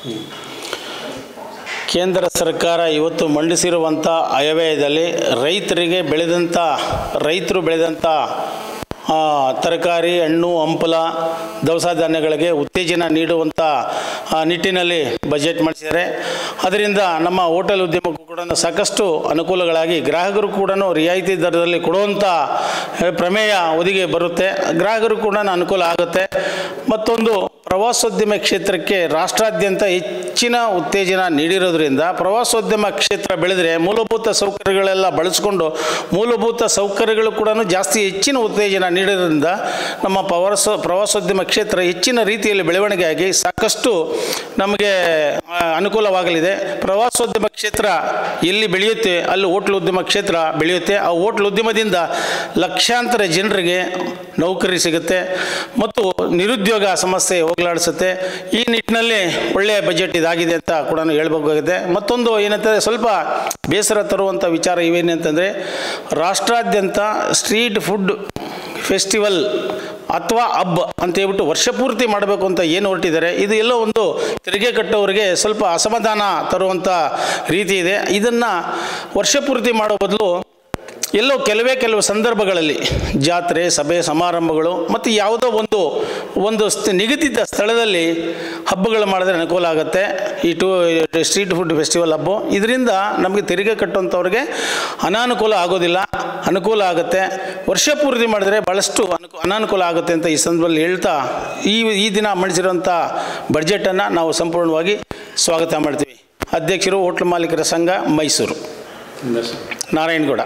ಕೇಂದ್ರ ಸರ್ಕಾರ ಇವತ್ತು ಮಂಡಿಸಿರುವಂಥ ಆಯವ್ಯಯದಲ್ಲಿ ರೈತರಿಗೆ ಬೆಳೆದಂಥ ರೈತರು ಬೆಳೆದಂಥ ಆ, ತರಕಾರಿ ಹಣ್ಣು ಹಂಪಲ ದವಸ ಧಾನ್ಯಗಳಿಗೆ ಉತ್ತೇಜನ ನೀಡುವಂಥ ಆ, ನಿಟ್ಟಿನಲ್ಲಿ ಬಜೆಟ್ ಮಾಡಿಸಿದ್ದಾರೆ ಅದರಿಂದ ನಮ್ಮ ಹೋಟೆಲ್ ಉದ್ಯಮಕ್ಕೂ ಕೂಡ ಸಾಕಷ್ಟು ಅನುಕೂಲಗಳಾಗಿ ಗ್ರಾಹಕರು ಕೂಡ ರಿಯಾಯಿತಿ ದರದಲ್ಲಿ ಕೊಡುವಂಥ ಆ, ಪ್ರಮೇಯ ಒದಗಿ ಬರುತ್ತೆ ಗ್ರಾಹಕರು ಕೂಡ ಅನುಕೂಲ ಆಗುತ್ತೆ ಮತ್ತೊಂದು ಪ್ರವಾಸೋದ್ಯಮ ಕ್ಷೇತ್ರಕ್ಕೆ ರಾಷ್ಟ್ರಾದ್ಯಂತ ಹೆಚ್ಚಿನ ಉತ್ತೇಜನ ನೀಡಿರೋದ್ರಿಂದ ಪ್ರವಾಸೋದ್ಯಮ ಕ್ಷೇತ್ರ ಬೆಳೆದರೆ ಮೂಲಭೂತ ಸೌಕರ್ಯಗಳೆಲ್ಲ ಬಳಸಿಕೊಂಡು ಮೂಲಭೂತ ಸೌಕರ್ಯಗಳು ಕೂಡ ಜಾಸ್ತಿ ಹೆಚ್ಚಿನ ಉತ್ತೇಜನ ನೀಡೋದ್ರಿಂದ ನಮ್ಮ ಪ್ರವಾಸ ಪ್ರವಾಸೋದ್ಯಮ ಕ್ಷೇತ್ರ ಹೆಚ್ಚಿನ ರೀತಿಯಲ್ಲಿ ಬೆಳವಣಿಗೆ ಆಗಿ ಸಾಕಷ್ಟು ನಮಗೆ ಆ, ಅನುಕೂಲವಾಗಲಿದೆ ಪ್ರವಾಸೋದ್ಯಮ ಕ್ಷೇತ್ರ ಎಲ್ಲಿ ಬೆಳೆಯುತ್ತೆ ಅಲ್ಲಿ ಹೋಟ್ಲ್ ಉದ್ಯಮ ಕ್ಷೇತ್ರ ಬೆಳೆಯುತ್ತೆ ಆ ಹೋಟ್ಲ್ ಉದ್ಯಮದಿಂದ ಲಕ್ಷಾಂತರ ಜನರಿಗೆ ನೌಕರಿ ಸಿಗುತ್ತೆ ಮತ್ತು ನಿರುದ್ಯೋಗ ಸಮಸ್ಯೆ ಹೋಗಲಾಡಿಸುತ್ತೆ ಈ ನಿಟ್ಟಿನಲ್ಲಿ ಒಳ್ಳೆಯ ಬಜೆಟ್ ಇದಾಗಿದೆ ಅಂತ ಕೂಡ ಹೇಳ್ಬೇಕಾಗಿದೆ ಮತ್ತೊಂದು ಏನಂತಂದರೆ ಸ್ವಲ್ಪ ಬೇಸರ ತರುವಂಥ ವಿಚಾರ ಇವೇನಂತಂದರೆ ರಾಷ್ಟ್ರಾದ್ಯಂತ ಸ್ಟ್ರೀಟ್ ಫುಡ್ ಫೆಸ್ಟಿವಲ್ ಅಥವಾ ಹಬ್ಬ ಅಂತ ಹೇಳ್ಬಿಟ್ಟು ವರ್ಷ ಪೂರ್ತಿ ಮಾಡಬೇಕು ಅಂತ ಏನು ಹೊರಟಿದ್ದಾರೆ ಇದು ಎಲ್ಲೋ ಒಂದು ತೆರಿಗೆ ಕಟ್ಟೋರಿಗೆ ಸ್ವಲ್ಪ ಅಸಮಾಧಾನ ತರುವಂಥ ರೀತಿ ಇದೆ ಇದನ್ನು ವರ್ಷ ಪೂರ್ತಿ ಮಾಡೋ ಬದಲು ಎಲ್ಲೋ ಕೆಲವೇ ಕೆಲವು ಸಂದರ್ಭಗಳಲ್ಲಿ ಜಾತ್ರೆ ಸಭೆ ಸಮಾರಂಭಗಳು ಮತ್ತು ಯಾವುದೋ ಒಂದು ಒಂದು ಸ್ಥ- ನಿಗದಿತ ಸ್ಥಳದಲ್ಲಿ ಹಬ್ಬಗಳು ಮಾಡಿದ್ರೆ ಅನುಕೂಲ ಆಗುತ್ತೆ ಈ ಟೂ ಸ್ಟ್ರೀಟ್ ಫುಡ್ ಫೆಸ್ಟಿವಲ್ ಹಬ್ಬ ಇದರಿಂದ ನಮಗೆ ತೆರಿಗೆ ಕಟ್ಟುವಂಥವ್ರಿಗೆ ಅನಾನುಕೂಲ ಆಗೋದಿಲ್ಲ ಅನುಕೂಲ ಆಗುತ್ತೆ ವರ್ಷ ಪೂರ್ತಿ ಮಾಡಿದ್ರೆ ಭಾಳಷ್ಟು ಅನುಕೂ ಅನಾನುಕೂಲ ಆಗುತ್ತೆ ಅಂತ ಈ ಸಂದರ್ಭದಲ್ಲಿ ಹೇಳ್ತಾ ಈ ಈ ದಿನ ಮಂಡಿಸಿರುವಂಥ ಬಡ್ಜೆಟನ್ನು ನಾವು ಸಂಪೂರ್ಣವಾಗಿ ಸ್ವಾಗತ ಮಾಡ್ತೀವಿ ಅಧ್ಯಕ್ಷರು ಹೋಟ್ಲ್ ಮಾಲೀಕರ ಸಂಘ ಮೈಸೂರು ನಾರಾಯಣಗೌಡ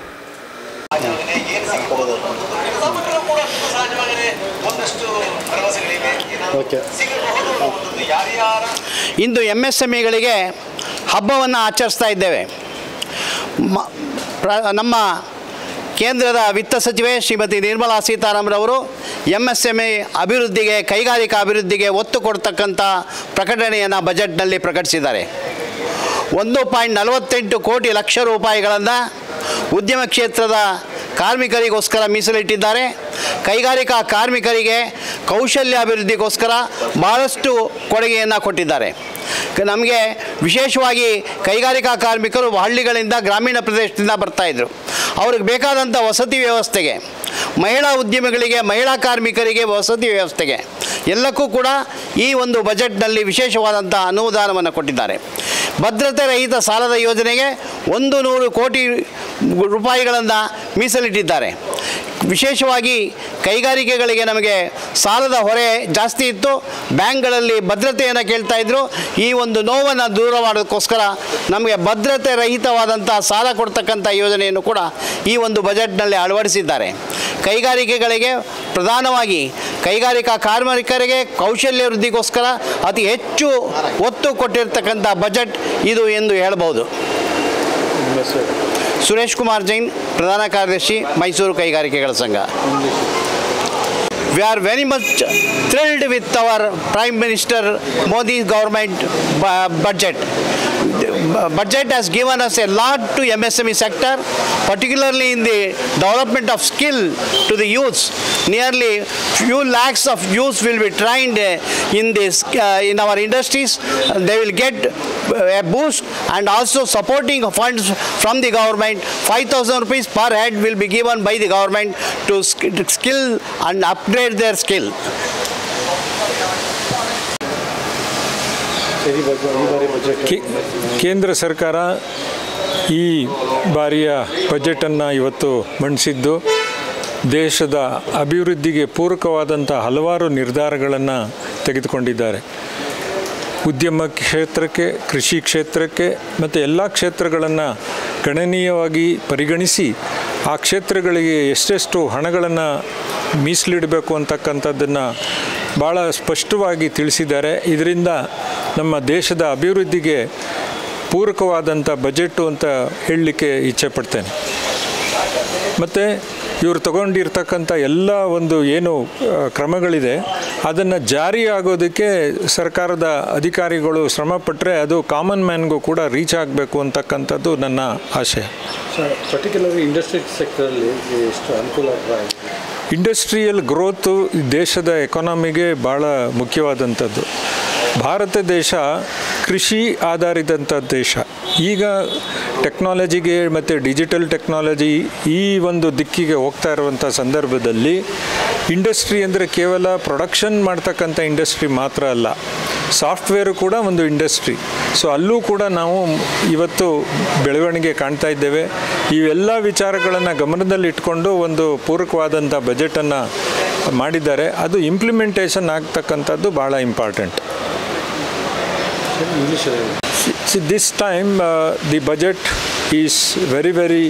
ಸಾಮಗ್ರಿಗಳು ಕೂಡ ಸಹಜವಾಗಿಯೇ ಒಂದಷ್ಟು ಭರವಸೆಗಳಿವೆ ಓಕೆ ಸಿಗಬಹುದು ಒಂದೊಂದು ಯಾರ್ಯಾರ ಇಂದು ಎಮ್ ಎಸ್ ಎಮ್ ಇಗಳಿಗೆ ಹಬ್ಬವನ್ನು ಆಚರಿಸ್ತಾ ಇದ್ದೇವೆ ಮ ಪ್ರ ನಮ್ಮ ಕೇಂದ್ರದ ವಿತ್ತ ಸಚಿವೆ ಶ್ರೀಮತಿ ನಿರ್ಮಲಾ ಸೀತಾರಾಮರವರು ಎಮ್ ಎಸ್ ಎಮ್ ಇ ಅಭಿವೃದ್ಧಿಗೆ ಕೈಗಾರಿಕಾ ಅಭಿವೃದ್ಧಿಗೆ ಒತ್ತು ಕೊಡ್ತಕ್ಕಂಥ ಪ್ರಕಟಣೆಯನ್ನು ಬಜೆಟ್ನಲ್ಲಿ ಪ್ರಕಟಿಸಿದ್ದಾರೆ ಒಂದು ಪಾಯಿಂಟ್ ನಲವತ್ತೆಂಟು ಕೋಟಿ ಲಕ್ಷ ರೂಪಾಯಿಗಳನ್ನು ಉದ್ಯಮ ಕ್ಷೇತ್ರದ ಕಾರ್ಮಿಕರಿಗೋಸ್ಕರ ಮೀಸಲಿಟ್ಟಿದ್ದಾರೆ ಕೈಗಾರಿಕಾ ಕಾರ್ಮಿಕರಿಗೆ ಕೌಶಲ್ಯ ಅಭಿವೃದ್ಧಿಗೋಸ್ಕರ ಭಾಳಷ್ಟು ಕೊಡುಗೆಯನ್ನು ಕೊಟ್ಟಿದ್ದಾರೆ ಕ- ನಮಗೆ ವಿಶೇಷವಾಗಿ ಕೈಗಾರಿಕಾ ಕಾರ್ಮಿಕರು ಹಳ್ಳಿಗಳಿಂದ ಗ್ರಾಮೀಣ ಪ್ರದೇಶದಿಂದ ಬರ್ತಾಯಿದ್ರು ಅವ್ರಿಗೆ ಬೇಕಾದಂಥ ವಸತಿ ವ್ಯವಸ್ಥೆಗೆ ಮಹಿಳಾ ಉದ್ಯಮಿಗಳಿಗೆ ಮಹಿಳಾ ಕಾರ್ಮಿಕರಿಗೆ ವಸತಿ ವ್ಯವಸ್ಥೆಗೆ ಎಲ್ಲಕ್ಕೂ ಕೂಡ ಈ ಒಂದು ಬಜೆಟ್ನಲ್ಲಿ ವಿಶೇಷವಾದಂಥ ಅನುದಾನವನ್ನು ಕೊಟ್ಟಿದ್ದಾರೆ ಭದ್ರತೆ ರಹಿತ ಸಾಲದ ಯೋಜನೆಗೆ ಒಂದು ನೂರು ಕೋಟಿ ರೂಪಾಯಿಗಳನ್ನು ಮೀಸಲಿಟ್ಟಿದ್ದಾರೆ ವಿಶೇಷವಾಗಿ ಕೈಗಾರಿಕೆಗಳಿಗೆ ನಮಗೆ ಸಾಲದ ಹೊರೆ ಜಾಸ್ತಿ ಇತ್ತು ಬ್ಯಾಂಕ್ಗಳಲ್ಲಿ ಭದ್ರತೆಯನ್ನು ಕೇಳ್ತಾ ಇದ್ರು ಈ ಒಂದು ನೋವನ್ನು ದೂರ ಮಾಡೋದಕ್ಕೋಸ್ಕರ ನಮಗೆ ಭದ್ರತೆ ರಹಿತವಾದಂಥ ಸಾಲ ಕೊಡ್ತಕ್ಕಂಥ ಯೋಜನೆಯನ್ನು ಕೂಡ ಈ ಒಂದು ಬಜೆಟ್ನಲ್ಲಿ ಅಳವಡಿಸಿದ್ದಾರೆ ಕೈಗಾರಿಕೆಗಳಿಗೆ ಪ್ರಧಾನವಾಗಿ ಕೈಗಾರಿಕಾ ಕಾರ್ಮಿಕರಿಗೆ ಕೌಶಲ್ಯ ವೃದ್ಧಿಗೋಸ್ಕರ ಅತಿ ಹೆಚ್ಚು ಒತ್ತು ಕೊಟ್ಟಿರ್ತಕ್ಕಂಥ ಬಜೆಟ್ ಇದು ಎಂದು ಹೇಳ್ಬೋದು ಸುರೇಶ್ ಕುಮಾರ್ ಜೈನ್ ಪ್ರಧಾನ ಕಾರ್ಯದರ್ಶಿ ಮೈಸೂರು ಕೈಗಾರಿಕೆಗಳ ಸಂಘ we are very much thrilled with our Prime Minister Modi's government bu- budget. The bu- budget has given us a lot to MSME sector, particularly in the development of skill to the youths. Nearly few lakhs of youths will be trained uh, in this uh, in our industries. They will get uh, a boost and also supporting funds from the government. 5,000 rupees per head will be given by the government to sk- to skill and upgrade their skill. ಈ ಬಗ್ಗೆ ಈ ಬಾರಿ budget ಕೇ- ಕೇಂದ್ರ ಸರ್ಕಾರ ಈ ಬಾರಿಯ ಬಜೆಟನ್ನು ಇವತ್ತು ಮಂಡಿಸಿದ್ದು ದೇಶದ ಅಭಿವೃದ್ಧಿಗೆ ಪೂರಕವಾದಂಥ ಹಲವಾರು ನಿರ್ಧಾರಗಳನ್ನು ತೆಗೆದುಕೊಂಡಿದ್ದಾರೆ ಉದ್ಯಮ ಕ್ಷೇತ್ರಕ್ಕೆ ಕೃಷಿ ಕ್ಷೇತ್ರಕ್ಕೆ ಮತ್ತು ಎಲ್ಲ ಕ್ಷೇತ್ರಗಳನ್ನು ಗಣನೀಯವಾಗಿ ಪರಿಗಣಿಸಿ ಆ ಕ್ಷೇತ್ರಗಳಿಗೆ ಎಷ್ಟೆಷ್ಟು ಹಣಗಳನ್ನು ಮೀಸಲಿಡಬೇಕು ಅಂತಕ್ಕಂಥದ್ದನ್ನು ಭಾಳ ಸ್ಪಷ್ಟವಾಗಿ ತಿಳಿಸಿದ್ದಾರೆ ಇದರಿಂದ ನಮ್ಮ ದೇಶದ ಅಭಿವೃದ್ಧಿಗೆ ಪೂರಕವಾದಂಥ ಬಜೆಟು ಅಂತ ಹೇಳಲಿಕ್ಕೆ ಇಚ್ಛೆಪಡ್ತೇನೆ ಮತ್ತು ಇವರು ತಗೊಂಡಿರ್ತಕ್ಕಂಥ ಎಲ್ಲ ಒಂದು ಏನು ಆ, ಕ್ರಮಗಳಿದೆ ಅದನ್ನು ಜಾರಿ ಆಗೋದಕ್ಕೆ ಸರ್ಕಾರದ ಅಧಿಕಾರಿಗಳು ಶ್ರಮಪಟ್ಟರೆ ಅದು ಕಾಮನ್ ಮ್ಯಾನ್ಗೂ ಕೂಡ ರೀಚ್ ಆಗಬೇಕು ಅಂತಕ್ಕಂಥದ್ದು ನನ್ನ ಆಶಯ ಪರ್ಟಿಕ್ಯುಲರ್ಲಿ ಇಂಡಸ್ಟ್ರಿ ಸೆಕ್ಟರಲ್ಲಿ ಎಷ್ಟು ಅನುಕೂಲ ಆಗಿದೆ ಇಂಡಸ್ಟ್ರಿಯಲ್ ಗ್ರೋತು ದೇಶದ ಎಕಾನಮಿಗೆ ಭಾಳ ಮುಖ್ಯವಾದಂಥದ್ದು ಭಾರತ ದೇಶ ಕೃಷಿ ಆಧಾರಿತಂಥ ದೇಶ ಈಗ ಟೆಕ್ನಾಲಜಿಗೆ ಮತ್ತು ಡಿಜಿಟಲ್ ಟೆಕ್ನಾಲಜಿ ಈ ಒಂದು ದಿಕ್ಕಿಗೆ ಹೋಗ್ತಾ ಇರುವಂಥ ಸಂದರ್ಭದಲ್ಲಿ ಇಂಡಸ್ಟ್ರಿ ಅಂದರೆ ಕೇವಲ ಪ್ರೊಡಕ್ಷನ್ ಮಾಡ್ತಕ್ಕಂಥ ಇಂಡಸ್ಟ್ರಿ ಮಾತ್ರ ಅಲ್ಲ ಸಾಫ್ಟ್ವೇರು ಕೂಡ ಒಂದು ಇಂಡಸ್ಟ್ರಿ ಸೊ ಅಲ್ಲೂ ಕೂಡ ನಾವು ಇವತ್ತು ಬೆಳವಣಿಗೆ ಕಾಣ್ತಾ ಇದ್ದೇವೆ ಇವೆಲ್ಲ ವಿಚಾರಗಳನ್ನು ಗಮನದಲ್ಲಿಟ್ಕೊಂಡು ಒಂದು ಪೂರಕವಾದಂಥ ಬಜೆಟನ್ನು ಮಾಡಿದ್ದಾರೆ ಅದು ಇಂಪ್ಲಿಮೆಂಟೇಷನ್ ಆಗ್ತಕ್ಕಂಥದ್ದು ಭಾಳ important English See, this time uh, the budget is very, very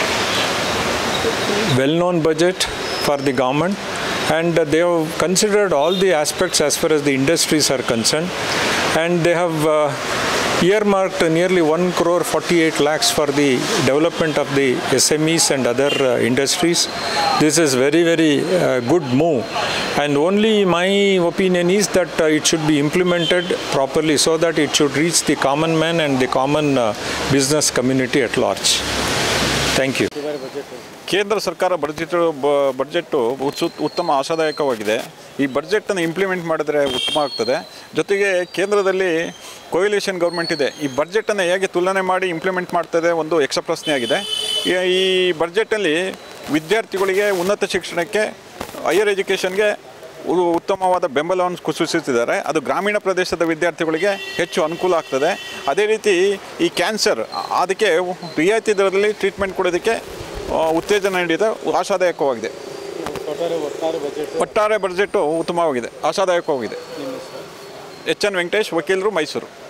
well-known budget for the government and uh, they have considered all the aspects as far as the industries are concerned and they have uh, earmarked nearly 1 crore 48 lakhs for the development of the SMEs and other uh, industries. This is very, very uh, good move and only my opinion is that uh, it should be implemented properly so that it should reach the common man and the common uh, business community at large. Thank you. ಕೇಂದ್ರ ಸರ್ಕಾರ budget budget ಉತ್ಸು ಉತ್ತಮ ಆಶಾದಾಯಕವಾಗಿದೆ ಈ ಬಡ್ಜೆಟನ್ನು implement ಮಾಡಿದ್ರೆ ಉತ್ತಮ ಆಗ್ತದೆ ಜೊತೆಗೆ ಕೇಂದ್ರದಲ್ಲಿ coalition government ಇದೆ ಈ ಬಡ್ಜೆಟನ್ನು ಹೇಗೆ ತುಲನೆ ಮಾಡಿ ಇಂಪ್ಲಿಮೆಂಟ್ ಮಾಡ್ತದೆ ಒಂದು ಯಕ್ಷ ಪ್ರಶ್ನೆಯಾಗಿದೆ ಈ- ಈ ಬಡ್ಜೆಟಲ್ಲಿ ವಿದ್ಯಾರ್ಥಿಗಳಿಗೆ ಉನ್ನತ ಶಿಕ್ಷಣಕ್ಕೆ ಹೈಯರ್ ಎಜುಕೇಷನ್ಗೆ ಉ- ಉತ್ತಮವಾದ ಬೆಂಬಲವನ್ನು ಕುಸಿಸಿದ್ದಾರೆ ಅದು ಗ್ರಾಮೀಣ ಪ್ರದೇಶದ ವಿದ್ಯಾರ್ಥಿಗಳಿಗೆ ಹೆಚ್ಚು ಅನುಕೂಲ ಆಗ್ತದೆ ಅದೇ ರೀತಿ ಈ ಕ್ಯಾನ್ಸರ್ ಅದಕ್ಕೆ ರಿಯಾಯಿತಿ ದರದಲ್ಲಿ ಟ್ರೀಟ್ಮೆಂಟ್ ಕೊಡೋದಕ್ಕೆ ಆ, ಉತ್ತೇಜನ ನೀಡಿದ ಆಶಾದಾಯಕವಾಗಿದೆ ಒಟ್ಟಾರೆ ಬಜೆಟು ಉತ್ತಮವಾಗಿದೆ ಆಶಾದಾಯಕವಾಗಿದೆ ಎಚ್ ಎನ್ ವೆಂಕಟೇಶ್ ವಕೀಲರು ಮೈಸೂರು